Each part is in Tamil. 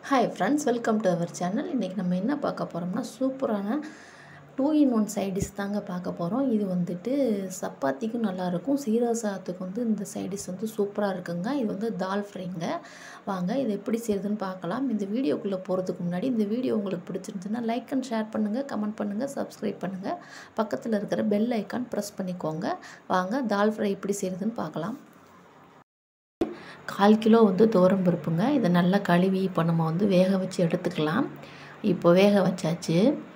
hi friends welcome to our channel இன்றைக்கி நம்ம என்ன பார்க்க போகிறோம்னா சூப்பரான டூ இன் ஒன் சைடிஷ் தாங்க பார்க்க போகிறோம் இது வந்துட்டு சப்பாத்திக்கும் நல்லாயிருக்கும் சீரக சாதத்துக்கு வந்து இந்த சைடிஷ் வந்து சூப்பராக இருக்குங்க இது வந்து தால் ஃப்ரைங்க வாங்க இது எப்படி செய்யுதுன்னு பார்க்கலாம் இந்த வீடியோக்குள்ளே போகிறதுக்கு முன்னாடி இந்த வீடியோ உங்களுக்கு பிடிச்சிருந்துச்சுன்னா லைக் அண்ட் ஷேர் பண்ணுங்கள் கமெண்ட் பண்ணுங்கள் சப்ஸ்கிரைப் பண்ணுங்கள் பக்கத்தில் இருக்கிற பெல் ஐக்கான் ப்ரெஸ் பண்ணிக்கோங்க வாங்க தால் ஃப்ரை எப்படி செய்யுதுன்னு பார்க்கலாம் கால் கிலோ வந்து துவரம் பருப்புங்க இதை நல்லா கழுவி இப்போ நம்ம வந்து வேக வச்சு எடுத்துக்கலாம் இப்போ வேக வச்சாச்சு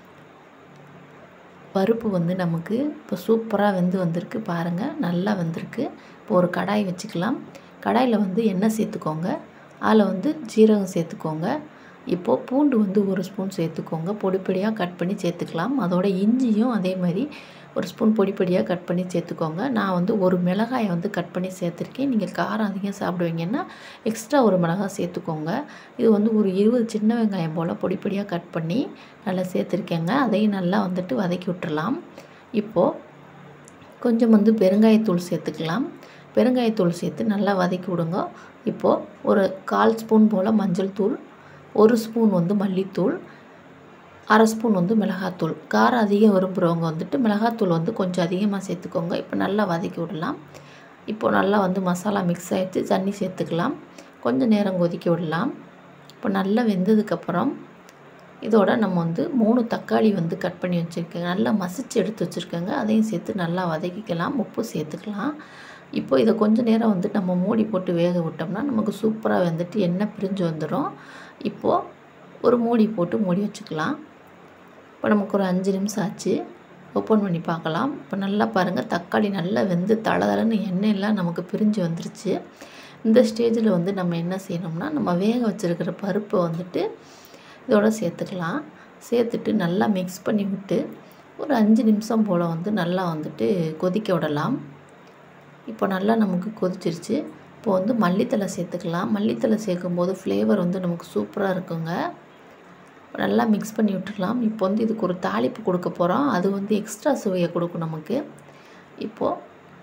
பருப்பு வந்து நமக்கு இப்போ சூப்பராக வெந்து வந்திருக்கு பாருங்கள் நல்லா வந்திருக்கு இப்போ ஒரு கடாய் வச்சுக்கலாம் கடாயில் வந்து எண்ணெய் சேர்த்துக்கோங்க அதில் வந்து ஜீரகம் சேர்த்துக்கோங்க இப்போது பூண்டு வந்து ஒரு ஸ்பூன் சேர்த்துக்கோங்க பொடிப்பொடியாக கட் பண்ணி சேர்த்துக்கலாம் அதோட இஞ்சியும் அதே மாதிரி ஒரு ஸ்பூன் பொடிப்பொடியாக கட் பண்ணி சேர்த்துக்கோங்க நான் வந்து ஒரு மிளகாயை வந்து கட் பண்ணி சேர்த்துருக்கேன் நீங்கள் காரம் அதிகம் சாப்பிடுவீங்கன்னா எக்ஸ்ட்ரா ஒரு மிளகாய் சேர்த்துக்கோங்க இது வந்து ஒரு இருபது சின்ன வெங்காயம் போல் பொடிப்பொடியாக கட் பண்ணி நல்லா சேர்த்துருக்கேங்க அதையும் நல்லா வந்துட்டு வதக்கி விட்டுறலாம் இப்போது கொஞ்சம் வந்து பெருங்காயத்தூள் சேர்த்துக்கலாம் பெருங்காயத்தூள் சேர்த்து நல்லா வதக்கி விடுங்க இப்போது ஒரு கால் ஸ்பூன் போல் மஞ்சள் தூள் ஒரு ஸ்பூன் வந்து மல்லித்தூள் அரை ஸ்பூன் வந்து மிளகாத்தூள் காரம் அதிகம் விரும்புகிறவங்க வந்துட்டு மிளகாத்தூள் வந்து கொஞ்சம் அதிகமாக சேர்த்துக்கோங்க இப்போ நல்லா வதக்கி விடலாம் இப்போ நல்லா வந்து மசாலா மிக்ஸ் ஆகிடுச்சு தண்ணி சேர்த்துக்கலாம் கொஞ்சம் நேரம் கொதிக்க விடலாம் இப்போ நல்லா வெந்ததுக்கப்புறம் இதோட நம்ம வந்து மூணு தக்காளி வந்து கட் பண்ணி வச்சுருக்கேங்க நல்லா மசிச்சு எடுத்து வச்சுருக்கேங்க அதையும் சேர்த்து நல்லா வதக்கிக்கலாம் உப்பு சேர்த்துக்கலாம் இப்போ இதை கொஞ்சம் நேரம் வந்து நம்ம மூடி போட்டு வேக விட்டோம்னா நமக்கு சூப்பராக வந்துட்டு எண்ணெய் பிரிஞ்சு வந்துடும் இப்போது ஒரு மூடி போட்டு மூடி வச்சுக்கலாம் இப்போ நமக்கு ஒரு அஞ்சு நிமிஷம் ஆச்சு ஓப்பன் பண்ணி பார்க்கலாம் இப்போ நல்லா பாருங்கள் தக்காளி நல்லா வெந்து தளதளன்னு எண்ணெயெல்லாம் நமக்கு பிரிஞ்சு வந்துருச்சு இந்த ஸ்டேஜில் வந்து நம்ம என்ன செய்யணும்னா நம்ம வேக வச்சுருக்கிற பருப்பை வந்துட்டு இதோட சேர்த்துக்கலாம் சேர்த்துட்டு நல்லா மிக்ஸ் பண்ணி விட்டு ஒரு அஞ்சு நிமிஷம் போல் வந்து நல்லா வந்துட்டு கொதிக்க விடலாம் இப்போ நல்லா நமக்கு கொதிச்சிருச்சு இப்போ வந்து மல்லித்தலை சேர்த்துக்கலாம் மல்லித்தலை சேர்க்கும்போது ஃப்ளேவர் வந்து நமக்கு சூப்பராக இருக்குங்க நல்லா மிக்ஸ் பண்ணி விட்டுக்கலாம் இப்போ வந்து இதுக்கு ஒரு தாளிப்பு கொடுக்க போகிறோம் அது வந்து எக்ஸ்ட்ரா சுவையை கொடுக்கும் நமக்கு இப்போது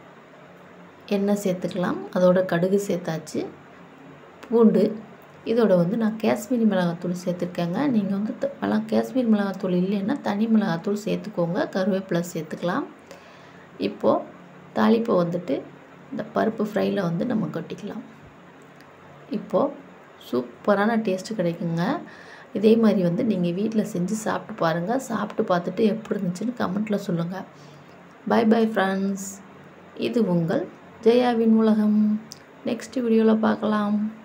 எண்ணெய் சேர்த்துக்கலாம் அதோட கடுகு சேர்த்தாச்சு பூண்டு இதோட வந்து நான் காஷ்மீரி மிளகாத்தூள் சேர்த்துருக்கேங்க நீங்கள் வந்து மிளகா காஷ்மீரி மிளகாத்தூள் இல்லைன்னா தனி மிளகாத்தூள் சேர்த்துக்கோங்க கருவேப்பிலை சேர்த்துக்கலாம் இப்போது தாளிப்பை வந்துட்டு இந்த பருப்பு ஃப்ரையில் வந்து நம்ம கொட்டிக்கலாம் இப்போது சூப்பரான டேஸ்ட்டு கிடைக்குங்க இதே மாதிரி வந்து நீங்கள் வீட்டில் செஞ்சு சாப்பிட்டு பாருங்கள் சாப்பிட்டு பார்த்துட்டு எப்படி இருந்துச்சுன்னு கமெண்ட்டில் சொல்லுங்கள் பை பை ஃப்ரெண்ட்ஸ் இது உங்கள் ஜெயாவின் உலகம் நெக்ஸ்ட் வீடியோவில் பார்க்கலாம்